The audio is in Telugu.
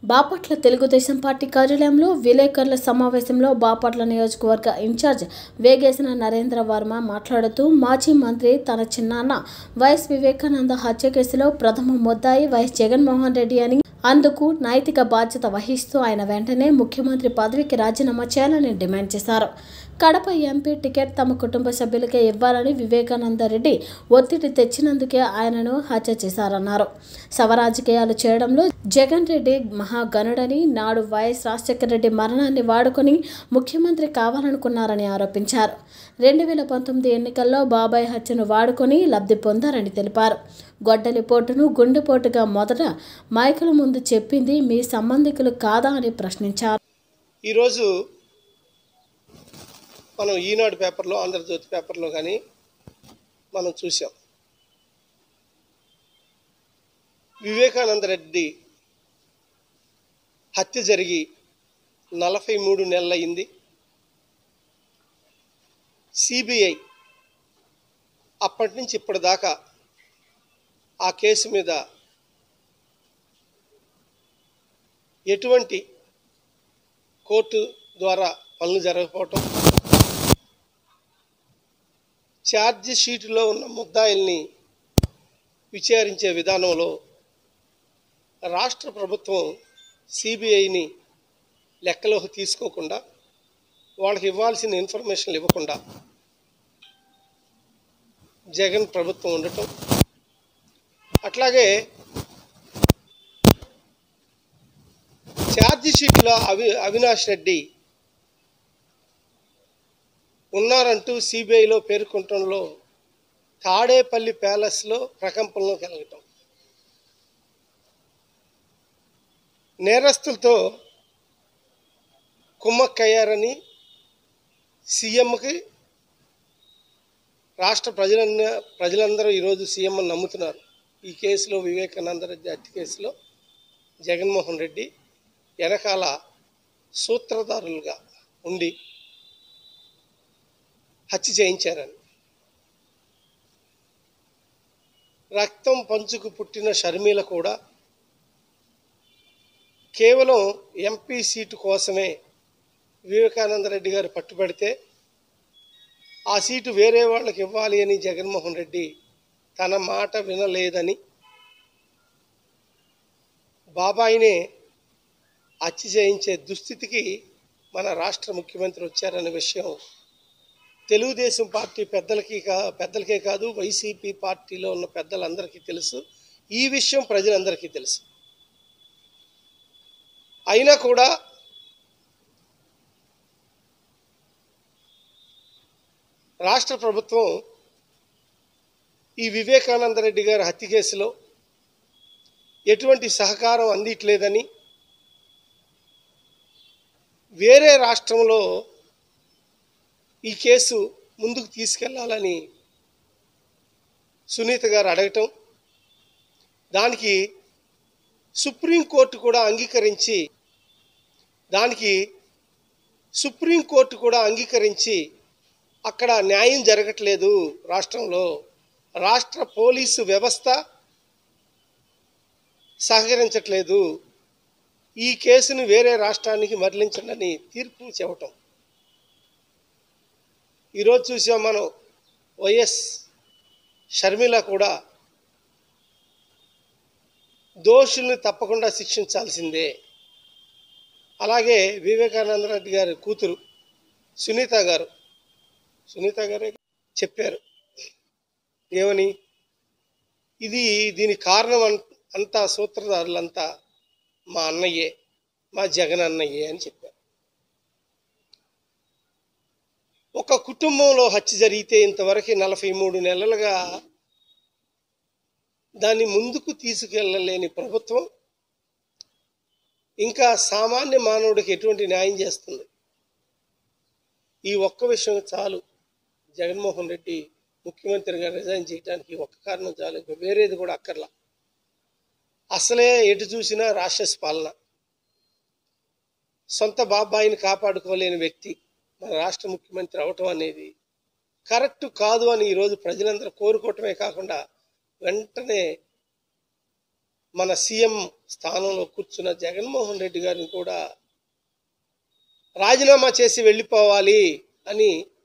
బాపట్ల తెలుగుదేశం పార్టీ కార్యాలయంలో విలేకరుల సమావేశంలో బాపట్ల నియోజకవర్గ ఇన్ఛార్జ్ వేగేసిన నరేంద్ర వర్మ మాట్లాడుతూ మాజీ మంత్రి తన చిన్నాన్న వైఎస్ వివేకానంద హత్య కేసులో ప్రథమ ముద్దాయి వైఎస్ జగన్మోహన్ రెడ్డి అని అందుకు నైతిక బాధ్యత వహిస్తూ ఆయన వెంటనే ముఖ్యమంత్రి పదవికి రాజీనామా చేయాలని డిమాండ్ చేశారు కడప ఎంపీ టికెట్ తమ కుటుంబ సభ్యులకే ఇవ్వాలని వివేకానంద రెడ్డి ఒత్తిడి తెచ్చినందుకే ఆయనను హత్య చేశారన్నారు శవరాజకీయాలు చేయడంలో జగన్ రెడ్డి మహాగణుడని నాడు వైఎస్ రాజశేఖర రెడ్డి మరణాన్ని వాడుకొని ముఖ్యమంత్రి కావాలనుకున్నారని ఆరోపించారు రెండు వేల పంతొమ్మిది ఎన్నికల్లో బాబాయ్ హత్యను వాడుకొని లబ్ధి పొందారని తెలిపారు గొడ్డలిపోటును గుండెపోటుగా మొదట మైకుల ముందు చెప్పింది మీ సంబంధికులు కాదా అని ప్రశ్నించారు ఈరోజు మనం ఈనాడు పేపర్లో ఆంధ్రజ్యోతి పేపర్లో కానీ మనం చూసాం వివేకానంద రెడ్డి హత్య జరిగి నలభై మూడు నెలలయ్యింది సిబిఐ అప్పటి నుంచి ఇప్పటిదాకా ఆ కేసు మీద ఎటువంటి కోర్టు ద్వారా పనులు జరగకపోవటం ఛార్జ్ షీటులో ఉన్న ముద్దాయిల్ని విచారించే విధానంలో రాష్ట్ర ప్రభుత్వం సిబిఐని లెక్కలోకి తీసుకోకుండా వాళ్ళకి ఇవ్వాల్సిన ఇన్ఫర్మేషన్లు ఇవ్వకుండా జగన్ ప్రభుత్వం ఉండటం అట్లాగే ఛార్జ్ షీట్లో అవి అవినాష్ రెడ్డి ఉన్నారంటూ సిబిఐలో పేర్కొనటంలో తాడేపల్లి ప్యాలెస్లో ప్రకంపనలో కలగటం నేరస్తులతో కుమ్మక్కయ్యారని సీఎంకి రాష్ట్ర ప్రజలన్న ప్రజలందరూ ఈరోజు సీఎం అని నమ్ముతున్నారు ఈ కేసులో వివేకానంద రెడ్డి హత్య కేసులో జగన్మోహన్ రెడ్డి వెనకాల సూత్రధారులుగా ఉండి హత్య చేయించారని రక్తం పంచుకు పుట్టిన షర్మిల కూడా కేవలం ఎంపీ సీటు కోసమే వివేకానంద రెడ్డి గారు పట్టుబడితే ఆ సీటు వేరే వాళ్ళకి ఇవ్వాలి అని జగన్మోహన్ రెడ్డి తన మాట వినలేదని బాబాయినే హత్య చేయించే దుస్థితికి మన రాష్ట్ర ముఖ్యమంత్రి వచ్చారనే విషయం తెలుగుదేశం పార్టీ పెద్దలకి కా పెద్దలకే కాదు వైసీపీ పార్టీలో ఉన్న పెద్దలందరికీ తెలుసు ఈ విషయం ప్రజలందరికీ తెలుసు అయినా కూడా రాష్ట్ర ప్రభుత్వం ఈ వివేకానంద రెడ్డి గారి హత్య కేసులో ఎటువంటి సహకారం అందిట్లేదని వేరే రాష్ట్రంలో ఈ కేసు ముందుకు తీసుకెళ్లాలని సునీత గారు అడగటం దానికి సుప్రీంకోర్టు కూడా అంగీకరించి దానికి సుప్రీంకోర్టు కూడా అంగీకరించి అక్కడ న్యాయం జరగట్లేదు రాష్ట్రంలో రాష్ట్ర పోలీసు వ్యవస్థ సహకరించట్లేదు ఈ కేసును వేరే రాష్ట్రానికి మరలించండి తీర్పు చెప్పటం ఈరోజు చూసాం మనం వైఎస్ షర్మిల కూడా దోషుల్ని తప్పకుండా శిక్షించాల్సిందే అలాగే వివేకానంద రెడ్డి గారి కూతురు సునీత గారు సునీత గారే చెప్పారు ఏమని ఇది దీనికి కారణం అన్- అంతా సూత్రధారులంతా మా అన్నయ్యే మా జగన్ అన్నయ్యే అని చెప్పారు ఒక కుటుంబంలో హత్య జరిగితే ఇంతవరకు నలభై మూడు నెలలుగా దాన్ని ముందుకు తీసుకెళ్ళలేని ప్రభుత్వం ఇంకా సామాన్య మానవుడికి ఎటువంటి న్యాయం చేస్తుంది ఈ ఒక్క విషయం చాలు జగన్మోహన్ రెడ్డి ముఖ్యమంత్రిగా రిజైన్ చేయడానికి ఒక్క కారణం చాలు ఇంకా వేరేది కూడా అక్కర్లా అసలే ఎటు చూసినా రాక్షస పాలన సొంత బాబాయిని కాపాడుకోలేని వ్యక్తి మన రాష్ట్ర ముఖ్యమంత్రి అవటం అనేది కరెక్ట్ కాదు అని ఈరోజు ప్రజలందరూ కోరుకోవటమే కాకుండా వెంటనే మన సీఎం స్థానంలో కూర్చున్న జగన్మోహన్ రెడ్డి గారిని కూడా రాజీనామా చేసి వెళ్ళిపోవాలి అని